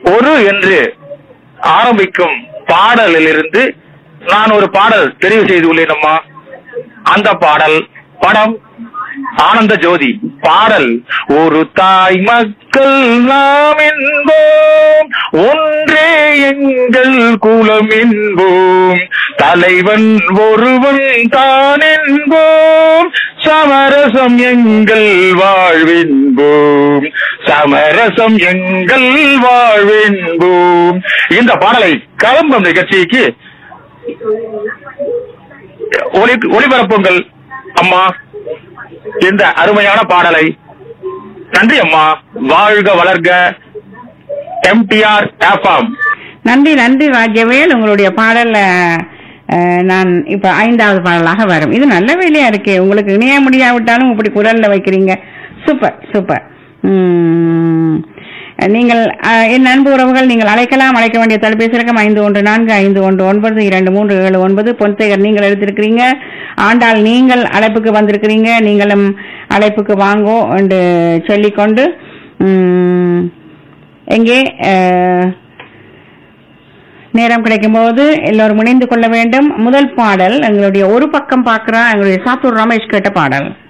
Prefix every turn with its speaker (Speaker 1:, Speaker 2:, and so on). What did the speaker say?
Speaker 1: ஒரு என்று ஆரம்பிக்கும் பாடலிலிருந்து நான் ஒரு பாடல் தெரிவு செய்துள்ளேன் அம்மா அந்த பாடல் படம் ஆனந்த ஜோதி பாடல் ஒரு தாய் மக்கள் நாம் என்போம் ஒன்றே எங்கள் குலம் என்போம் தலைவன் ஒருவன் தான் என்போம் சமரசம் எங்கள் வாழ்வென்போம் சமரசம் எங்கள் வாழ்வென்போம் இந்த பாடலை கலம்பம் நிகழ்ச்சிக்கு ஒளி ஒளிபரப்புங்கள் அம்மா இந்த அருமையான பாடலை நன்றி அம்மா வாழ்க வளர்க எம்டிஆர் எஃப்எம்
Speaker 2: நன்றி நன்றி ராஜவேல் உங்களுடைய பாடல் அஹ், நான் இப்ப ஐந்தாவது பாடலாக வரும் இது நல்ல வேலையா இருக்கு உங்களுக்கு இணைய முடியாவிட்டாலும் இப்படி குரல்ல வைக்கிறீங்க சூப்பர் சூப்பர் உம், நீங்கள் அஹ், என் அன்பு உறவுகள் நீங்கள் அழைக்கலாம் அழைக்க வேண்டிய தொலைபேசி இலக்கம் ஐந்து ஒன்று நான்கு ஐந்து ஒன்று ஒன்பது இரண்டு மூன்று ஏழு ஒன்பது பொன்சேகர் நீங்கள் எடுத்திருக்கிறீங்க ஆண்டாள் நீங்கள் அழைப்புக்கு வந்திருக்கிறீங்க நீங்களும் அழைப்புக்கு வாங்கோ என்று சொல்லிக்கொண்டு உம், எங்கே அஹ், நேரம் கிடைக்கும் போது எல்லோரும் இணைந்து கொள்ள வேண்டும் முதல் பாடல் எங்களுடைய ஒரு பக்கம் பார்க்கிறா எங்களுடைய சாத்தூர் ரமேஷ் கேட்ட பாடல்